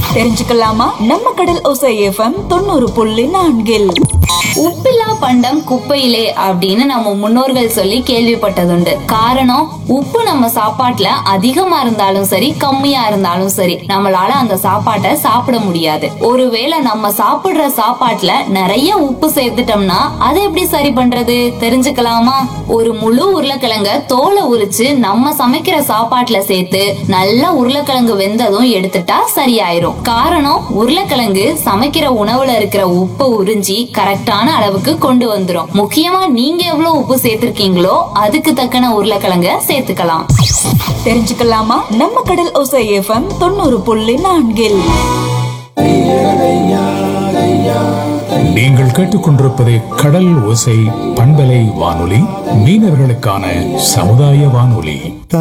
தெரிஞ்சுக்கலாமா நம்ம கடல் ஒசை எஃப்எம் தொண்ணூறு புள்ளி நான்கில் உப்பில்லா பண்டம் குப்பையிலே அப்படின்னு நம்ம முன்னோர்கள் சொல்லி கேள்விப்பட்டதுண்டு காரணம் உப்பு நம்ம சாப்பாட்டுல அதிகமா இருந்தாலும் சரி கம்மியா இருந்தாலும் சரி நம்மளால அந்த சாப்பாட்டை சாப்பிட முடியாது ஒருவேளை நம்ம சாப்பிடுற சாப்பாட்டுல நிறைய உப்பு சேர்த்துட்டோம்னா அதை எப்படி சரி பண்றது தெரிஞ்சுக்கலாமா ஒரு முழு உருளைக்கிழங்க தோலை உரிச்சு நம்ம சமைக்கிற சாப்பாட்டுல சேர்த்து நல்லா உருளைக்கிழங்கு வெந்ததும் எடுத்துட்டா சரியாயிரும் காரணம் உருளைக்கிழங்கு சமைக்கிற உணவுல இருக்கிற உப்பை உறிஞ்சி கரெக்டான அளவுக்கு கொண்டு வந்துரும் முக்கியமா நீங்க எவ்வளவு உப்பு சேர்த்திருக்கீங்களோ அதுக்கு தக்கன உருளைக்கிழங்க சேர்த்துக்கலாம் தெரிஞ்சுக்கலாமா நம்ம கடல் ஒசை எஃப்எம் தொண்ணூறு புள்ளி நான்கில் நீங்கள் கேட்டுக்கொண்டிருப்பது கடல் ஓசை பண்பலை வானொலி மீனவர்களுக்கான சமுதாய வானொலி